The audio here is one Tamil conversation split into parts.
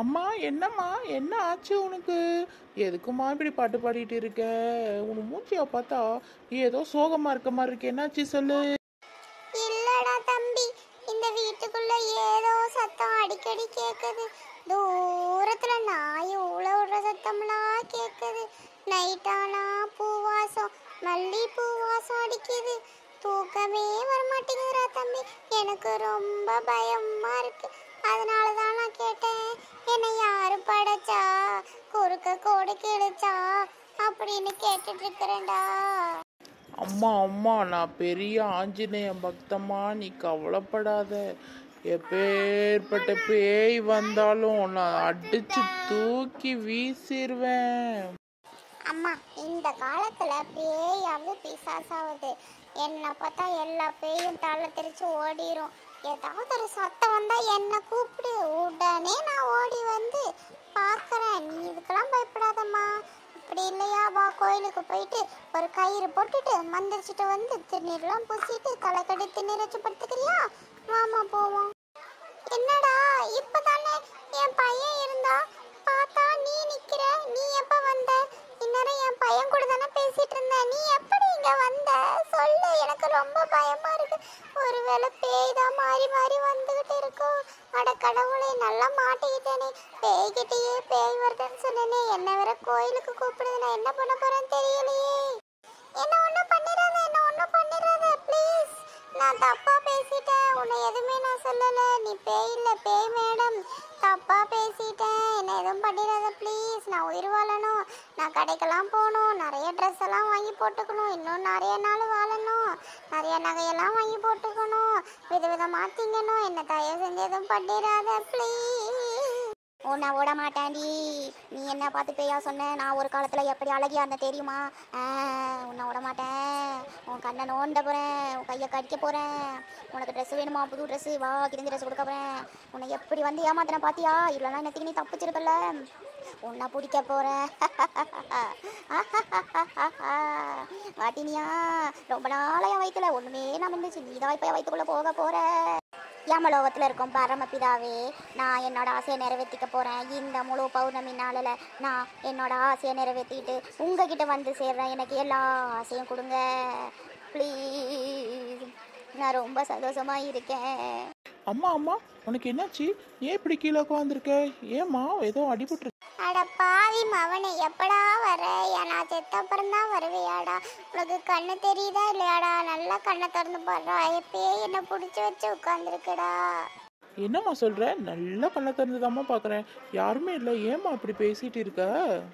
அம்மா என்னம்மா என்ன ஆச்சு உனக்கு எதுக்குமா இப்படி பாட்டு பாடிட்டு இருக்க உன் மூஞ்சியா பார்த்தா ஏதோ சோகமா இருக்க மாதிரி இருக்கு என்னாச்சு சொல்லு இல்லடா தம்பி இந்த வீட்டுக்குள்ள ஏதோ சத்தம் அடிக்கடி கேக்குது தூரத்துல நாய் ஊழ விடுற சத்தம்லாம் கேக்குது நைட்டானா பூவாசம் மல்லி பூவாசம் அடிக்குது தூக்கமே வரமாட்டேங்குதுடா தம்பி எனக்கு ரொம்ப பயமா இருக்கு அதனால தான் நான் கேட்டேன் என்னை யாரு படைச்சா குறுக்க கோடு கிழிச்சா அப்படின்னு கேட்டுட்டு இருக்கிறேன்டா அம்மா அம்மா நான் பெரிய ஆஞ்சநேய பக்தம்மா நீ கவலைப்படாத எப்பேற்பட்ட பேய் வந்தாலும் நான் அடிச்சு தூக்கி வீசிடுவேன் அம்மா இந்த காலத்துல பேயாவது பிசாசாவது என்ன பார்த்தா எல்லா பேயும் தலை தெரிச்சு ஓடிரும் ஏதாவது ஒரு சத்தம் வந்தா என்ன கூப்பிடு உடனே நான் ஓடி வந்து பார்க்கறேன் நீ இதுக்கெல்லாம் பயப்படாதம்மா இப்படி இல்லையா வா கோயிலுக்கு போயிட்டு ஒரு கயிறு போட்டுட்டு மந்திரிச்சிட்டு வந்து திருநீர்லாம் பூசிட்டு தலை கடி திருநீர் வச்சு படுத்துக்கிறியா வாமா போவோம் என்னடா இப்பதானே என் பையன் இருந்தா பார்த்தா நீ நிக்கிற நீ எப்ப வந்த இந்நேரம் என் பையன் கூட தானே பேசிட்டு இருந்த நீ எப்படி இங்க வந்த சொல்லு எனக்கு ரொம்ப பயமா இருக்கு ஒருவேளை பேய் தான் மாறி மாறி வந்துகிட்டு இருக்கும் அட கடவுளே நல்லா மாட்டிக்கிட்டேனே பேய்கிட்டயே பேய் வருதுன்னு சொன்னேனே என்ன வேற கோயிலுக்கு கூப்பிடுது நான் என்ன பண்ண போறேன்னு தெரியலையே என்ன ஒண்ணும் பண்ணிடாத என்ன ஒண்ணும் பண்ணிடாத ப்ளீஸ் நான் தப்பா பேசிட்டேன் உன்னை எதுவுமே நான் சொல்லல நீ பேய் இல்ல பேய் மேடம் தப்பா பேசிட்டேன் என்ன எதுவும் பண்ணிடாத ப்ளீஸ் நான் உயிர் வாழணும் நான் கடைக்கெல்லாம் போகணும் நிறைய ட்ரெஸ் எல்லாம் வாங்கி போட்டுக்கணும் இன்னும் நிறைய நாள் வாழணும் நிறைய நகையெல்லாம் வாங்கி போட்டுக்கணும் விதவிதமா திங்கணும் என்ன தயவு செஞ்சு எதுவும் பண்ணிடாத ப்ளீஸ் உன்னை விட மாட்டேன்டி நீ என்ன பார்த்து பேயா சொன்ன நான் ஒரு காலத்தில் எப்படி அழகியா இருந்தேன் தெரியுமா ஆ, உன்னை விட மாட்டேன் உன் கண்ணை நோண்ட போகிறேன் உன் கையை கடிக்க போகிறேன் உனக்கு ட்ரெஸ் வேணுமா புது ட்ரெஸ்ஸு வா கிழிஞ்ச ட்ரெஸ் கொடுக்க போகிறேன் உன்னை எப்படி வந்து ஏமாத்தின பாத்தியா இல்லைனா இன்னத்துக்கு நீ தப்பிச்சிருக்கல உன்னை பிடிக்க போகிறேன் மாட்டினியா ரொம்ப நாளாக என் வயிற்றுல ஒன்றுமே நான் இருந்துச்சு நீ தான் இப்போ என் வயிற்றுக்குள்ளே போக போகிற யமலோகத்தில் இருக்கும் பரமபிதாவே நான் என்னோட ஆசையை நிறைவேற்றிக்க போகிறேன் இந்த முழு பௌர்ணமி நாளில் நான் என்னோட ஆசையை நிறைவேற்றிட்டு உங்ககிட்ட வந்து சேர்றேன் எனக்கு எல்லா ஆசையும் கொடுங்க ப்ளீஸ் நான் ரொம்ப சந்தோஷமா இருக்கேன் அம்மா அம்மா உனக்கு என்னாச்சு ஏன் இப்படி கீழே உட்காந்துருக்க ஏம்மா ஏதோ அடிபட்டு அட பாவி மவனே எப்படா வர நான் செத்தப்புறம் தான் வருவியாடா உனக்கு கண்ணு தெரியுதா இல்லையாடா நல்லா கண்ணை திறந்து பாடுறா எப்பயே என்ன பிடிச்சி வச்சு உட்காந்துருக்குடா என்னம்மா சொல்ற நல்லா கண்ணை திறந்துதாம்மா பார்க்கறேன் யாருமே இல்லை ஏம்மா இப்படி பேசிட்டு இருக்க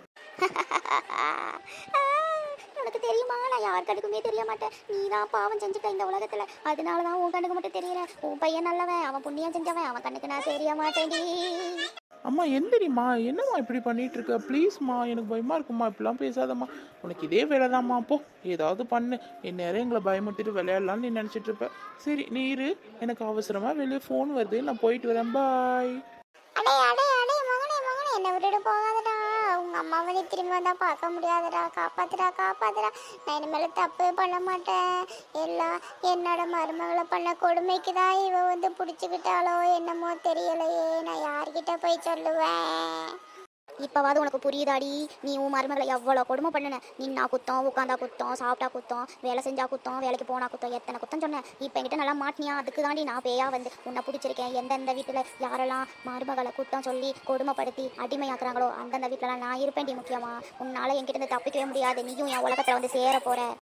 உனக்கு தெரியுமா நான் யார் கண்ணுக்குமே தெரிய மாட்டேன் நீ தான் பாவம் செஞ்சுட்ட இந்த உலகத்துல அதனால தான் உன் கண்ணுக்கு மட்டும் தெரியல உன் பையன் நல்லவன் அவன் புண்ணியம் செஞ்சவன் அவன் கண்ணுக்கு நான் தெரிய மாட்டேன்டி அம்மா எந்திரிம்மா என்னம்மா இப்படி பண்ணிட்டு இருக்க ப்ளீஸ்மா எனக்கு பயமா இருக்குமா இப்படிலாம் பேசாதம்மா உனக்கு இதே வேலைதாம்மா போ ஏதாவது பண்ணு என் நேரம் எங்களை பயமுறுத்திட்டு விளையாடலாம்னு நீ நினச்சிட்டு இருப்ப சரி நீ இரு எனக்கு அவசரமா வெளியே ஃபோன் வருது நான் போயிட்டு வரேன் பாய் அடே அடே அடே மகனே மகனே என்னை விட்டுட்டு போகாதடா உங்க அம்மாவை நீ திரும்பி வந்தா பார்க்க முடியாதுடா காப்பாத்துடா காப்பாத்துடா நான் இனிமேல் தப்பு பண்ண மாட்டேன் எல்லாம் என்னோட மருமகளை பண்ண கொடுமைக்கு தான் இவ வந்து பிடிச்சிக்கிட்டாலோ என்னமோ தெரியலையே நான் யார்கிட்ட போய் சொல்லுவேன் இப்போவாது உனக்கு புரியுதாடி நீ உன் மருமகளை எவ்வளோ கொடுமை பண்ணுன நின்னா குத்தம் உட்காந்தா குத்தம் சாப்பிட்டா குத்தம் வேலை செஞ்சா குத்தம் வேலைக்கு போனா குத்தம் எத்தனை குத்தம் சொன்னேன் இப்போ என்கிட்ட நல்லா மாட்டினியா அதுக்கு தாண்டி நான் பேயா வந்து உன்னை பிடிச்சிருக்கேன் எந்தெந்த வீட்டில் யாரெல்லாம் மருமகளை குத்தம் சொல்லி கொடுமைப்படுத்தி அடிமையாக்குறாங்களோ அந்தந்த வீட்டிலலாம் நான் இருப்பேன்டி முக்கியமா உன்னால என்கிட்ட இருந்து தப்பிக்கவே முடியாது நீயும் என் உலகத்தில் வந்து சேர போற